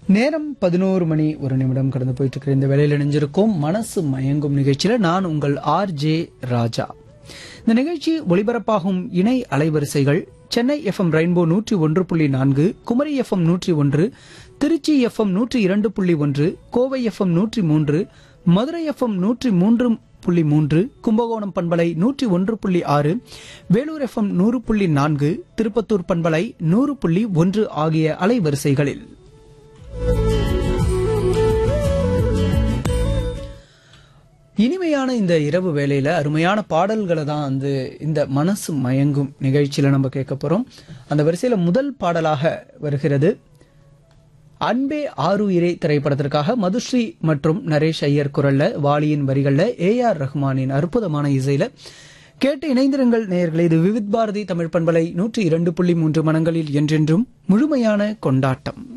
நேரம் பதினோரு மணி ஒரு நிமிடம் கடந்து போயிட்டு இருக்கிற இந்த வேலையில் இணைஞ்சிருக்கும் மனசு மயங்கும் நிகழ்ச்சியில நான் உங்கள் ஆர் ஜே ராஜா இந்த நிகழ்ச்சி ஒளிபரப்பாகும் இணை அலைவரிசைகள் சென்னை எஃப்எம் ரெயின்போ நூற்றி ஒன்று புள்ளி நான்கு குமரி எஃப்எம் நூற்றி ஒன்று திருச்சி எஃப்எம் நூற்றி இரண்டு புள்ளி ஒன்று கோவை எஃப்எம் நூற்றி மூன்று மதுரை எஃப்எம் நூற்றி மூன்று புள்ளி மூன்று கும்பகோணம் பண்பலை நூற்றி ஒன்று புள்ளி ஆறு வேலூர் எஃப்எம் நூறு புள்ளி நான்கு திருப்பத்தூர் பண்பலை நூறு புள்ளி ஒன்று ஆகிய அலைவரிசைகளில் இனிமையான இந்த இரவு வேளையில அருமையான பாடல்களை தான் வந்து இந்த மனசு மயங்கும் நிகழ்ச்சியில நம்ம கேட்க போறோம் அந்த வரிசையில முதல் பாடலாக வருகிறது அன்பே ஆருயிரே திரைப்படத்திற்காக மதுஸ்ரீ மற்றும் நரேஷ் ஐயர் குரல்ல வாலியின் வரிகள்ல ஏ ஆர் ரஹ்மானின் அற்புதமான இசையில கேட்டு இணைந்திருங்கள் நேயர்களே இது விவித் பாரதி தமிழ் பண்பலை நூற்றி இரண்டு புள்ளி மூன்று மனங்களில் என்றென்றும் முழுமையான கொண்டாட்டம்